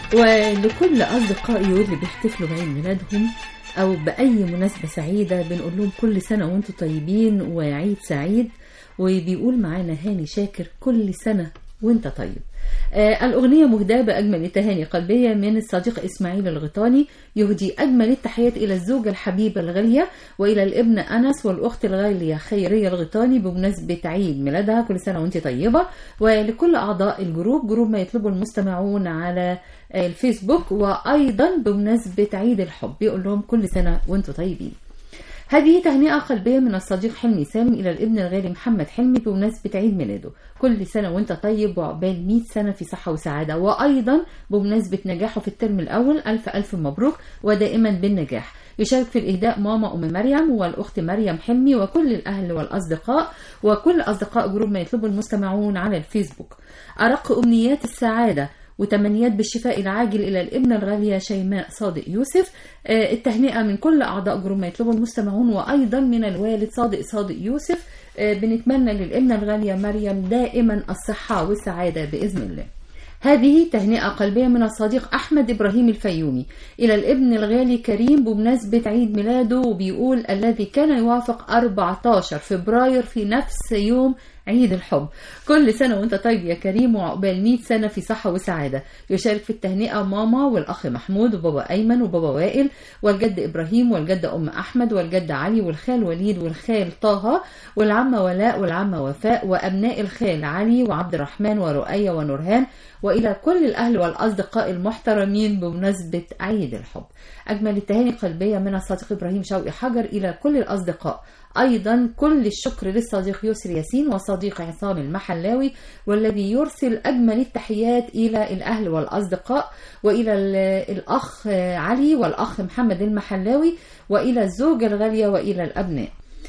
ولكل أصدقائي واللي بيحتفلوا بعيد ميلادهم أو بأي مناسبة سعيدة بنقول لهم كل سنة وأنتم طيبين وعيد سعيد وبيقول معانا هاني شاكر كل سنة وأنت طيب آه الأغنية مهداة بأجمل التهاني قلبية من الصديق إسماعيل الغيطاني يهدي أجمل التحيات إلى الزوجة الحبيبة الغالية وإلى الابن أنس والأخت الغالية خيرية الغيطاني بمناسبة عيد ميلادها كل سنة وأنت طيبة ولكل أعضاء الجروب جروب ما يطلبه المستمعون على آه الفيسبوك وأيضا بمناسبة عيد الحب يقول لهم كل سنة وأنتم طيبين هذه تهنئة قلبية من الصديق حلمي سالم إلى الابن الغالي محمد حلمي بمناسبة عيد ميلاده كل سنة وانت طيب وعقبال 100 سنة في صحة وسعادة وأيضا بمناسبة نجاحه في الترم الأول ألف ألف مبروك ودائما بالنجاح يشارك في الإهداء ماما أم مريم والأخت مريم حلمي وكل الأهل والأصدقاء وكل أصدقاء جروب ما يطلبه المستمعون على الفيسبوك أرق أمنيات السعادة وتمنيات بالشفاء العاجل إلى الابنة الغالية شيماء صادق يوسف آه، التهنئة من كل أعضاء جروب ما يطلبه المستمعون وأيضا من الوالد صادق صادق يوسف آه، بنتمنى للابنة الغالية مريم دائما الصحة والسعادة بإذن الله هذه تهنئة قلبية من الصديق أحمد إبراهيم الفيومي إلى الابن الغالي كريم بمناسبة عيد ميلاده وبيقول الذي كان يوافق 14 فبراير في نفس يوم عيد الحب كل سنة وانت طيب يا كريم وعقبال 100 سنة في صحة وسعادة يشارك في التهنئة ماما والأخ محمود وبابا أيمن وبابا وائل والجد إبراهيم والجدة أم أحمد والجد علي والخال وليد والخال طه والعمة ولاء والعمة وفاء وأبناء الخال علي وعبد الرحمن ورؤية ونورهان وإلى كل الأهل والأصدقاء المحترمين بمناسبة عيد الحب أجمل التهاني قلبية من الصديق إبراهيم شوقي حجر إلى كل الأصدقاء أيضا كل الشكر للصديق يسر ياسين وصديق عصام المحلاوي والذي يرسل أجمل التحيات إلى الأهل والأصدقاء وإلى ال- الأخ علي والأخ محمد المحلاوي وإلى الزوجة الغالية وإلى الأبناء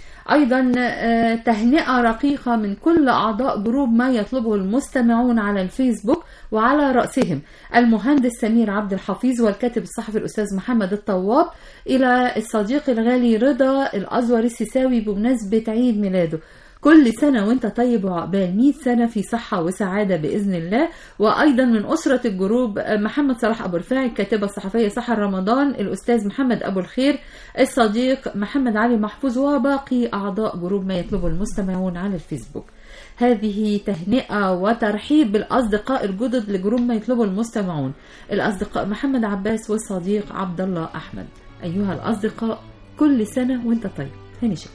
أيضا آه، تهنئة رقيقة من كل أعضاء جروب ما يطلبه المستمعون على الفيسبوك وعلى رأسهم المهندس سمير عبد الحفيظ والكاتب الصحفي الأستاذ محمد الطواب إلى الصديق الغالي رضا الأزور السيساوي بمناسبة عيد ميلاده كل سنة وانت طيب وعقبال 100 سنة في صحة وسعادة بإذن الله وأيضا من أسرة الجروب محمد صلاح أبو رفاعي الكاتبة الصحفية سحر رمضان الأستاذ محمد أبو الخير الصديق محمد علي محفوظ وباقي أعضاء جروب ما يطلبه المستمعون على الفيسبوك هذه تهنئة وترحيب بالأصدقاء الجدد لجروب ما يطلبه المستمعون الأصدقاء محمد عباس والصديق عبد الله أحمد أيها الأصدقاء كل سنة وانت طيب هاني شكرا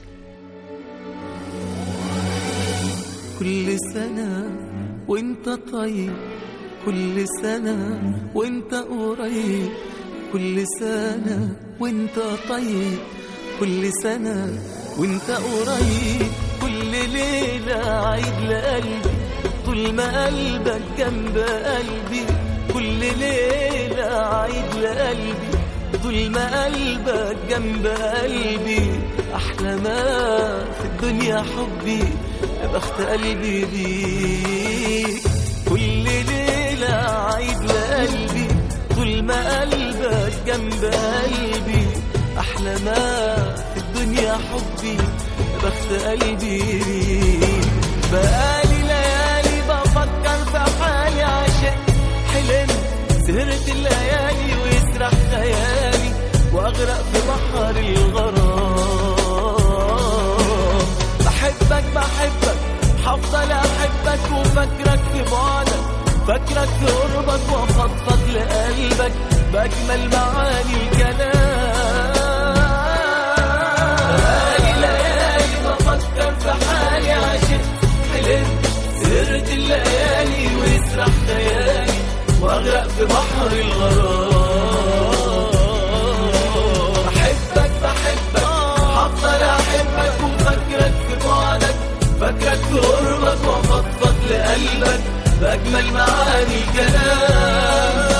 كل سنة وانت طيب كل سنة وانت قريب كل سنة وانت طيب كل سنة وانت قريب كل ليلة عيد لقلبي طول ما قلبك جنب قلبي كل ليلة عيد لقلبي طول ما قلبك جنب قلبي أحلى ما في الدنيا حبي يا بخت قلبي بيك كل ليلة عيد لقلبي طول ما قلبك جنب قلبي أحلى ما في الدنيا حبي يا بخت قلبي بيك بقالي ليالي بفكر في حالي عشان حلم سهرت الليالي ويسرح خيالي واغرق في بحر الغرام بحبك بحبك هفضل احبك وفكرك في بعدك فكرك في قربك وافضفض لقلبك باجمل معاني الكلام بقالي ليالي بفكر في حالي عشان حلمت سهرت الليالي ويسرح خيالي واغرق في بحر الغرام بحبك بحبك هفضل احبك وفكرك في بعدك فكرك في قربك وافضفض لقلبك باجمل معاني الكلام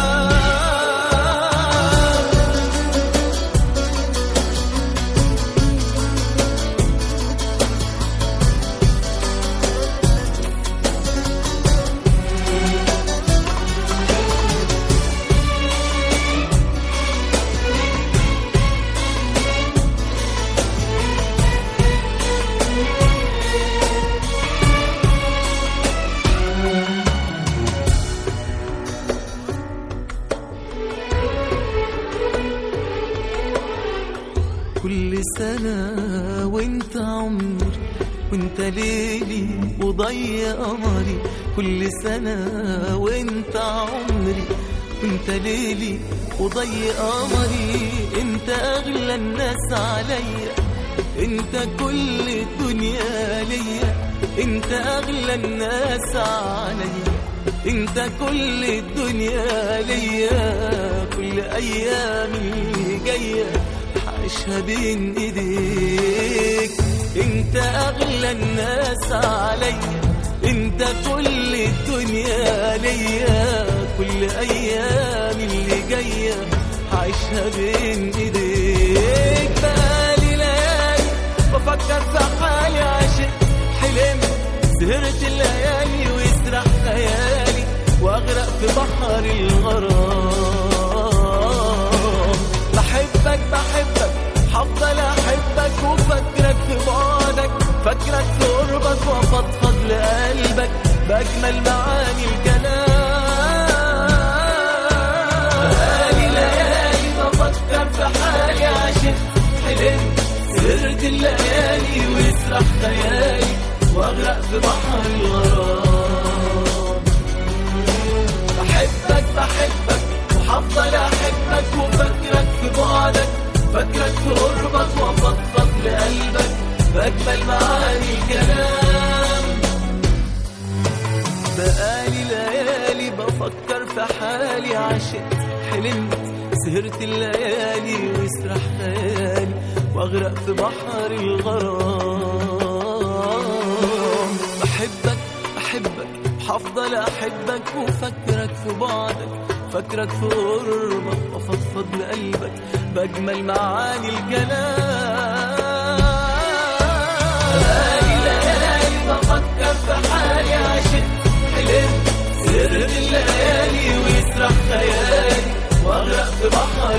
وانت عمري وانت ليلي وضي قمري كل سنة وانت عمري وانت ليلي وضي قمري انت اغلى الناس عليا انت كل الدنيا ليا انت اغلى الناس عليا انت كل الدنيا ليا كل ايامي جايه عايشها بين ايديك انت اغلى الناس عليا انت كل الدنيا ليا كل ايام اللي جايه عايشها بين ايديك بقالي ليالي بفكر في حالي عشق حلمت سهرت الليالي ويسرح خيالي واغرق في بحر الغرام بحبك بحبك هفضل احبك وفكرك في بعدك فكرك في قربك وافضفض لقلبك باجمل معاني الكلام بقالي ليالي بفكر في حالي عشان حلمت سرت الليالي ويسرح خيالي واغرق في بحر الغرام بحبك بحبك وحفضل احبك وفكرك في بعدك فكرك في قربك وافضفض لقلبك باجمل معاني الكلام بقالي ليالي بفكر في حالي عشقت حلمت سهرت الليالي ويسرح خيالي واغرق في بحر الغرام بحبك بحبك هفضل احبك وفكرك في بعدك فكرك في قربك وافضفض لقلبك باجمل معاني الكلام بقالي ليالي بفكر في حالي عشان حلمت سرت الليالي ويسرح خيالي واغرق في بحر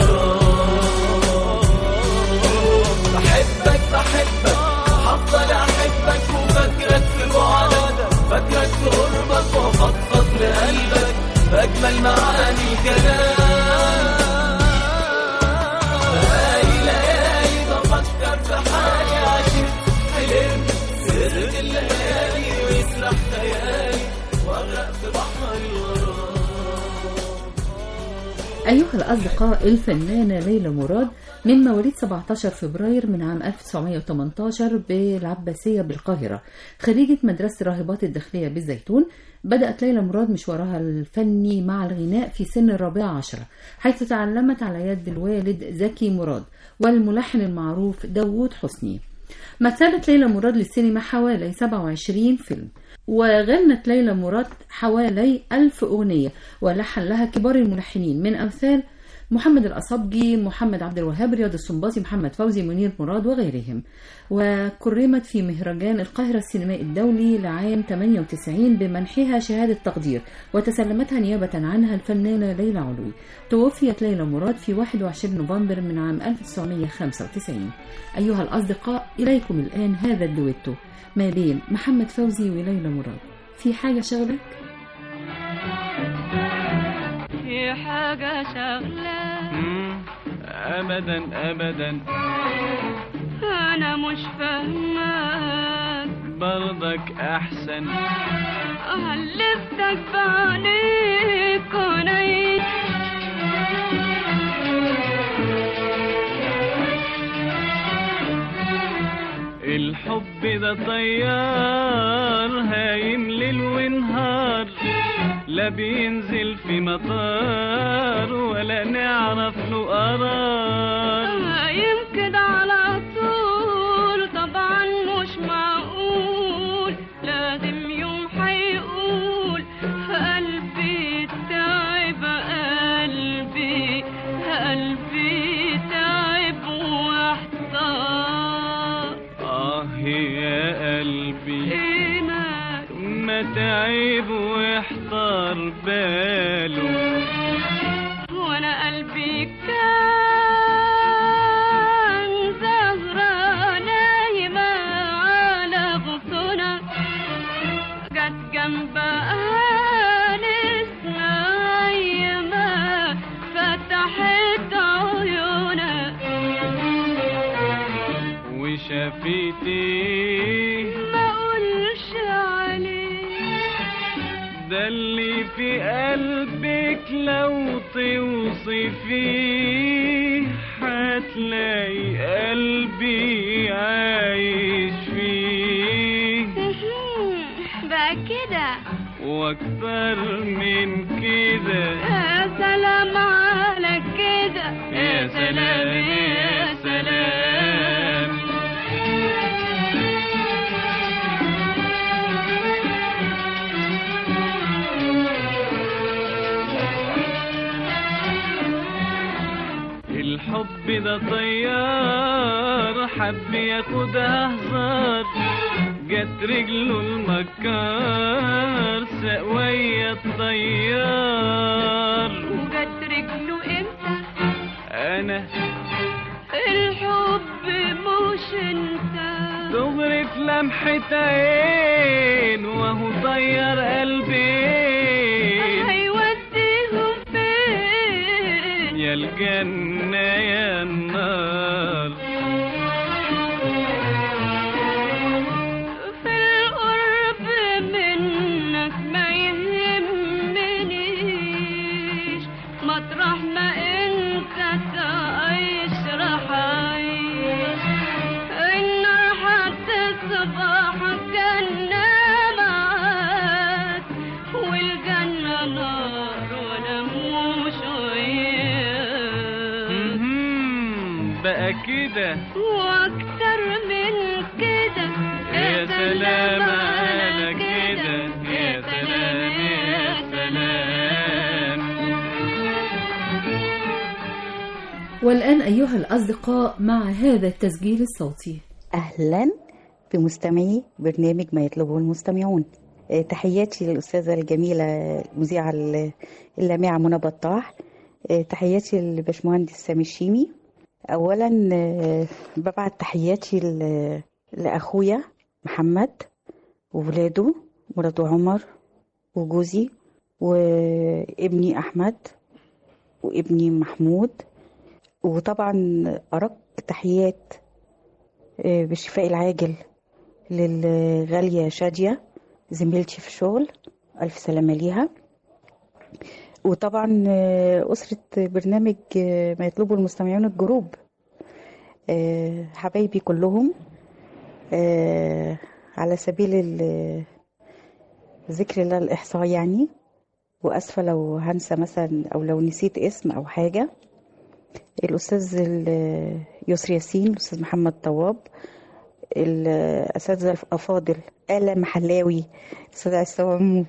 الغرام بحبك بحبك هفضل احبك وفكرك في بعدك فكرك في قربك وافضفض لقلبك باجمل معاني الكلام بقالي ليالي بفكر في حالي عشان حلمت سرت الليالي ويسرح خيالي واغرق في بحر الغرام أيها الأصدقاء الفنانة ليلى مراد من مواليد 17 فبراير من عام 1918 بالعباسية بالقاهرة خريجة مدرسة راهبات الداخلية بالزيتون بدأت ليلى مراد مشوارها الفني مع الغناء في سن الرابعة عشرة حيث تعلمت على يد الوالد زكي مراد والملحن المعروف داوود حسني مثلت ليلى مراد للسينما حوالي 27 فيلم وغنت ليلى مراد حوالي ألف أغنية ولحن لها كبار الملحنين من أمثال محمد الأصبجي محمد عبد الوهاب رياض السنباطي محمد فوزي منير مراد وغيرهم وكرمت في مهرجان القاهرة السينمائي الدولي لعام 98 بمنحها شهادة تقدير وتسلمتها نيابة عنها الفنانة ليلى علوي توفيت ليلى مراد في 21 نوفمبر من عام 1995 أيها الأصدقاء إليكم الآن هذا الدويتو ما بين محمد فوزي وليلى مراد في حاجة شغلك؟ في حاجة شغلة مم، ابدا ابدا أنا مش فاهماك برضك احسن هلفتك بعينيك ونيت الحب ده طيار هايم ليل ونهار لا بينزل في مطار ولا نعرف له قرار يمكن على طول طبعا مش معقول لازم يوم حيقول قلبي تعب قلبي قلبي تعب واحتار اه يا قلبي ايه مالك ما تعب واحتار باله وانا قلبي كان زهرة نايمة على غصونة جت جنبها نسمة نايمة فتحت عيونها وشافيت ده اللي في قلبك لو توصفيه هتلاقي قلبي عايش فيه بقى كده واكتر من كده يا سلام على كده يا سلام يا سلام الحب ده طيار حب ياخدها هزار جت رجله المكار سقوية الطيار وجت رجله امتى انا الحب مش انت دغري في لمحة عين وهو طير قلبين هيوديهم فين يا الجنة يا النار في القرب منك ما يهمنيش مطرح ما انت تعيش راح اعيش النار هتصبح جنة معاك والجنة نار وانا مش وياك مهم، بقى كده واكتر من كده يا سلام على كده يا سلام يا سلام والآن أيها الأصدقاء مع هذا التسجيل الصوتي أهلا بمستمعي برنامج ما يطلبه المستمعون آه، تحياتي للأستاذة الجميلة المذيعة ال- اللامعة منى بطاح آه، تحياتي للبشمهندس سامي الشيمي أولا آه، ببعت تحياتي ل- لأخويا محمد وولاده مراته عمر وجوزي وابني أحمد وابني محمود وطبعا أرق تحيات آه، بالشفاء العاجل للغالية شادية زميلتي في الشغل ألف سلامة ليها وطبعا آه، أسرة برنامج آه، ما يطلبه المستمعون الجروب آه، حبايبي كلهم آه، على سبيل ال- ذكر الله الإحصاء يعني وأسفة لو هنسى مثلا أو لو نسيت اسم أو حاجة الأستاذ ال- يسري ياسين الأستاذ محمد طواب الأساتذة الأفاضل آلة محلاوي الأستاذ عصام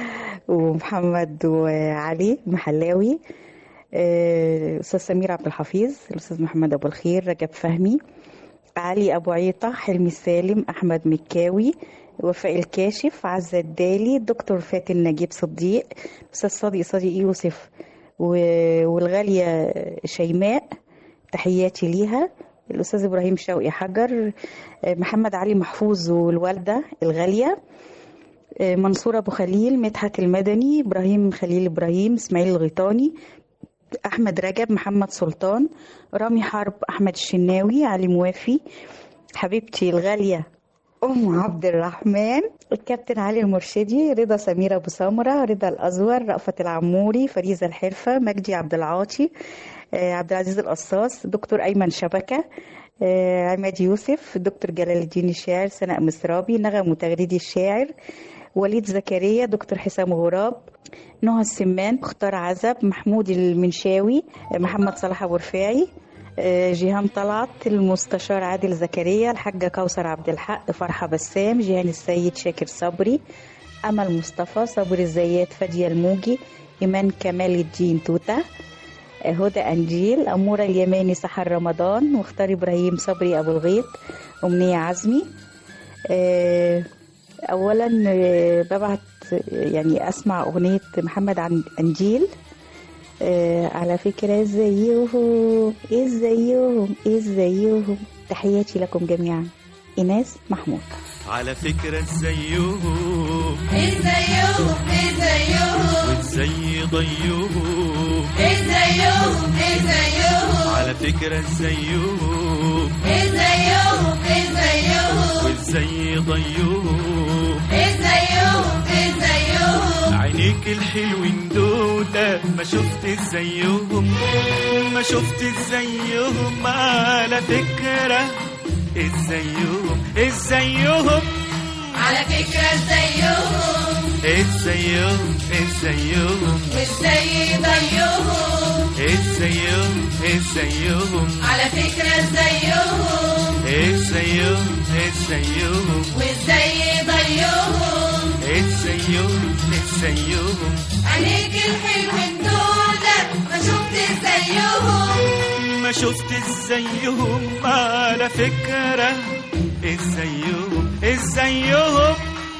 ومحمد وعلي محلاوي آه، الأستاذ سمير عبد الحفيظ الأستاذ محمد أبو الخير رجب فهمي علي أبو عيطة حلمي سالم أحمد مكاوي وفاء الكاشف عزة الدالي الدكتور فاتن نجيب صديق الأستاذ صديق صديق يوسف و- والغالية شيماء تحياتي ليها الأستاذ إبراهيم شوقي حجر آه، محمد علي محفوظ والوالدة الغالية آه، منصور أبو خليل مدحت المدني إبراهيم خليل إبراهيم إسماعيل الغيطاني أحمد رجب محمد سلطان رامي حرب أحمد الشناوي علي موافي حبيبتي الغالية أم عبد الرحمن الكابتن علي المرشدي رضا سمير أبو سمرة رضا الأزور رأفت العموري فريزة الحرفة مجدي عبد العاطي آه، عبد العزيز القصاص دكتور أيمن شبكة آه، عماد يوسف دكتور جلال الدين الشاعر سناء مصرابي نغم وتغريدي الشاعر وليد زكريا دكتور حسام غراب نهى السمان مختار عزب محمود المنشاوي آه، محمد صلاح أبو رفاعي آه، جيهان طلعت المستشار عادل زكريا الحاجة كوثر عبد الحق فرحة بسام جيهان السيد شاكر صبري أمل مصطفى صبري الزيات فادية الموجي إيمان كمال الدين توتة آه، هدى أنجيل أمورة اليماني سحر رمضان واختار إبراهيم صبري أبو الغيط أمنية عزمي آه، أولا آه، ببعت آه، يعني أسمع أغنية محمد عن- أنجيل آه، على فكرة ازيهم ازيهم ازيهم تحياتي لكم جميعا إيناس محمود على فكرة ازيهم ازيهم ازيهم وازاي ضيهم ازيهم ازيهم على فكرة ازيهم ازيهم ازيهم وازاي ضيهم ازيهم ازيهم عين عينيك الحلوين دول ما شفت زيهم ما شفت زيهم على فكرة ازيهم ازيهم على فكرة زيهم ازيهم ازيهم وازاي ضيهم ازيهم ازيهم على فكرة زيهم ازيهم ازيهم وازاي ضيهم ازيهم ازيهم عينيك الحلوين دول ما شفت زيهم ما شفت زيهم على فكرة ازيهم ازيهم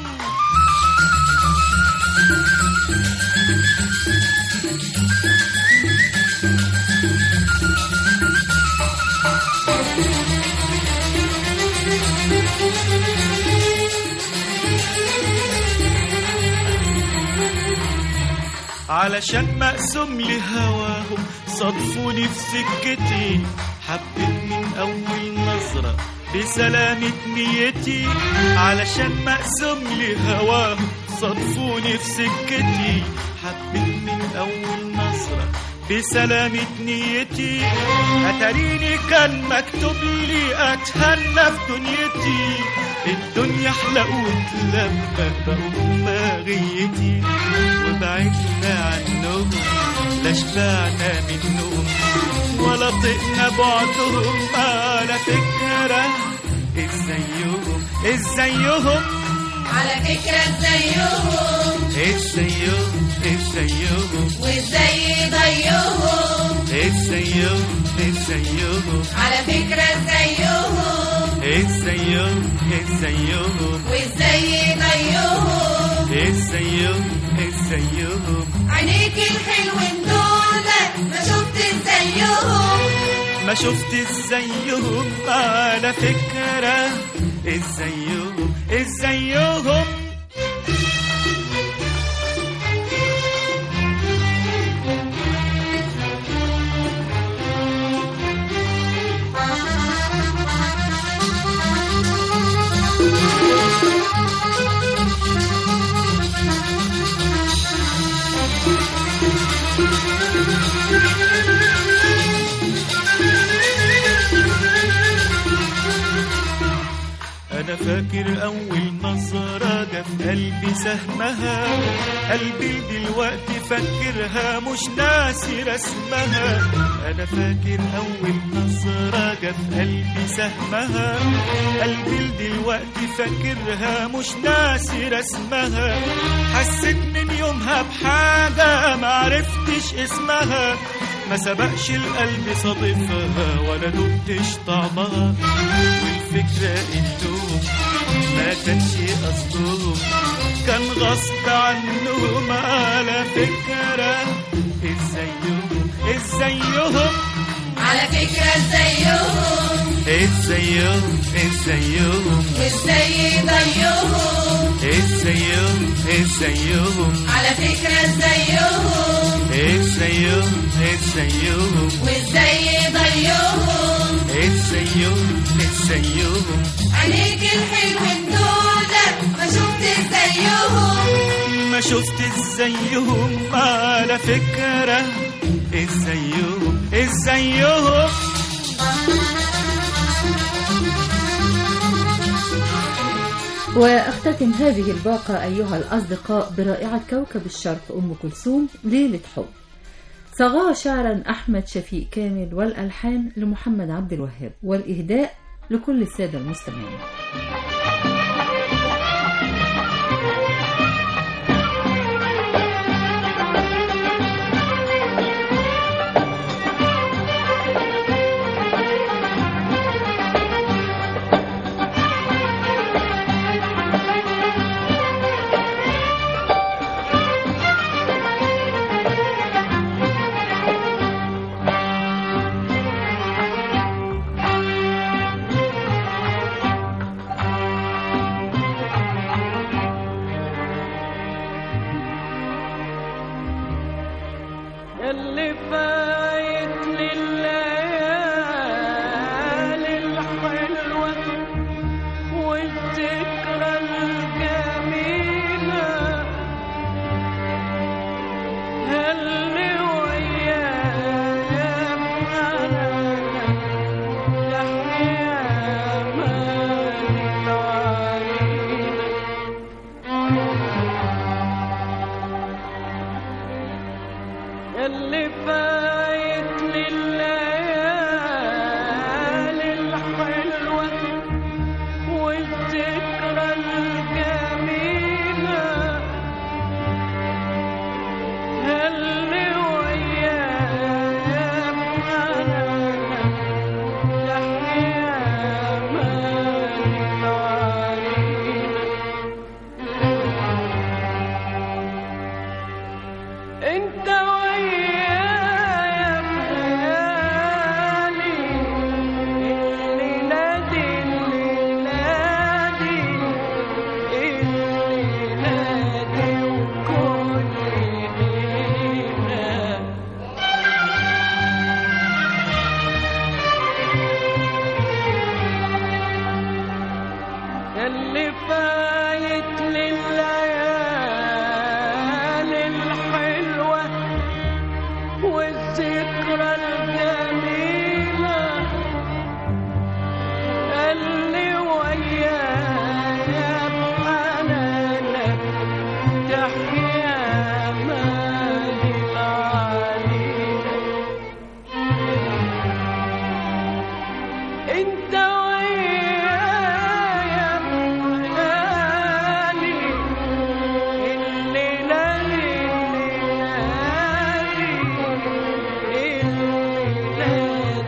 علشان مقسوم لهواهم صدفوني في سكتي حبيت من أول نظرة بسلامة نيتي علشان مقسوم لهواهم صدفوني في سكتي حبيت من أول نظرة بسلامة نيتي أتريني كان مكتوب لي أتهنى في دنيتي الدنيا حلقوت لما بقوم ماغيتي وبعدنا عنهم لا شبعنا منهم ولا طقنا بعدهم على فكرة ازيهم ازيهم على فكرة زيهم ازيهم ازيهم وازاي ضيهم ازيهم ازيهم على فكرة زيهم ازيهم ازيهم وازاي ضيهم ازيهم ازيهم عينيك الحلوين دول ما شفت زيهم ما شفت زيهم على فكرة ازيهم ازيهم أنا فاكر أول نظرة جا في قلبي سهمها قلبي دلوقتي فاكرها مش ناسي رسمها أنا فاكر أول نظرة جا في قلبي سهمها قلبي دلوقتي فاكرها مش ناسي رسمها حسيت من يومها بحاجة معرفتش اسمها ما سبقش القلب صادفها ولا دقتش طعمها والفكرة انهم ما كانش قصدهم كان غصب عنهم على فكرة ازيهم ازيهم على فكرة زيهم ازيهم ازيهم وازاي ضيهم ازيهم ازيهم على فكرة زيهم ازيهم ازيهم وازاي ضيهم ازيهم ازيهم عينيك الحلوين دول ما شفت زيهم ما شفت زيهم على فكرة ازيهم ازيهم وأختتم هذه الباقة أيها الأصدقاء برائعة كوكب الشرق أم كلثوم ليلة حب صاغها شعرا أحمد شفيق كامل والألحان لمحمد عبد الوهاب والإهداء لكل السادة المستمعين اللي فايت لليالي الحلوة والذكرى الجميلة اللي فايت لليالي الحلوة والذكرى الجميلة اللي وياك أنا تحيا مالي علينا انت ويايا بخيالي اللي نادي اللي نادي اللي نادي وكل ليلة اللي فايت لليالي الحلوة والذكرى الجميلة اللي ويايا بحنانك تحيا مالي العليلة انت ويايا بخيالي اللي لالي اللي لالي اللي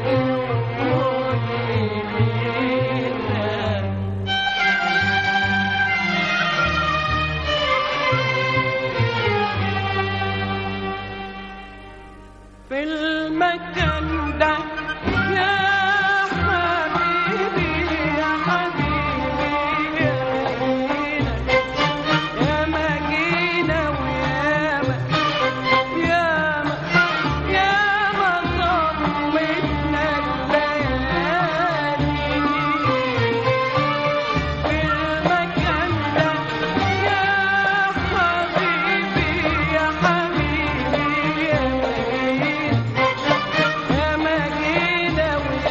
لالي كل ليلة في المكان ده يا حبيبي يا حبيبي يا مجينا ويا ما يا ما يا ما طمتنا الليالي في المكان ده يا حبيبي يا حبيبي يا مجيد يا مجيد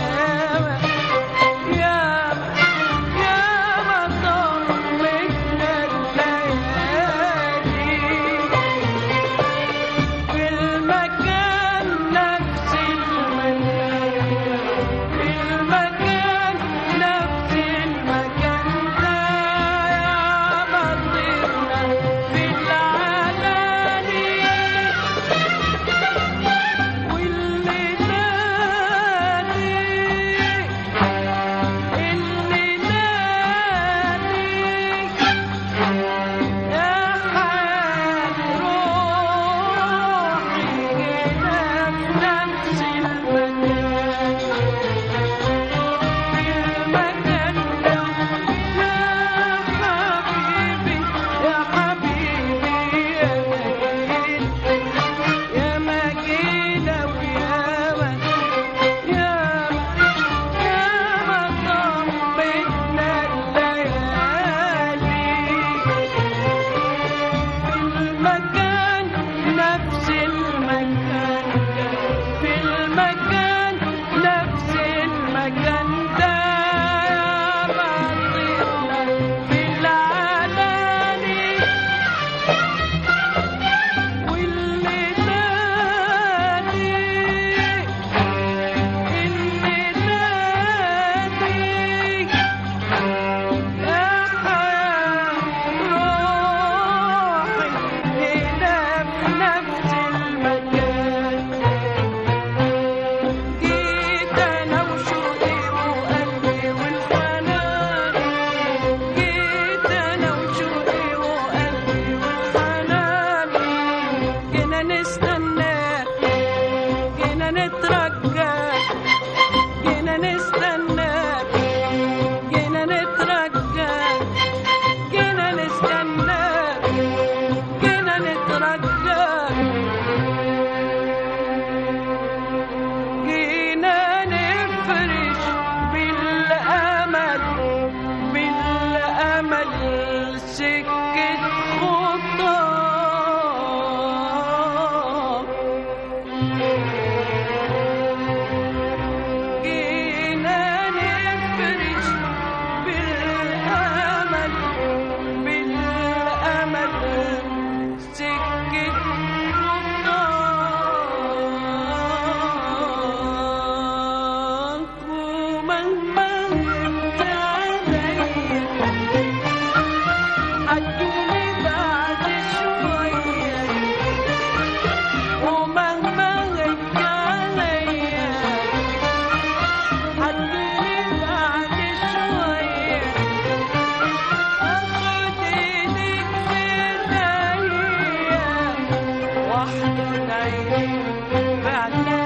واحدة تعيش بعد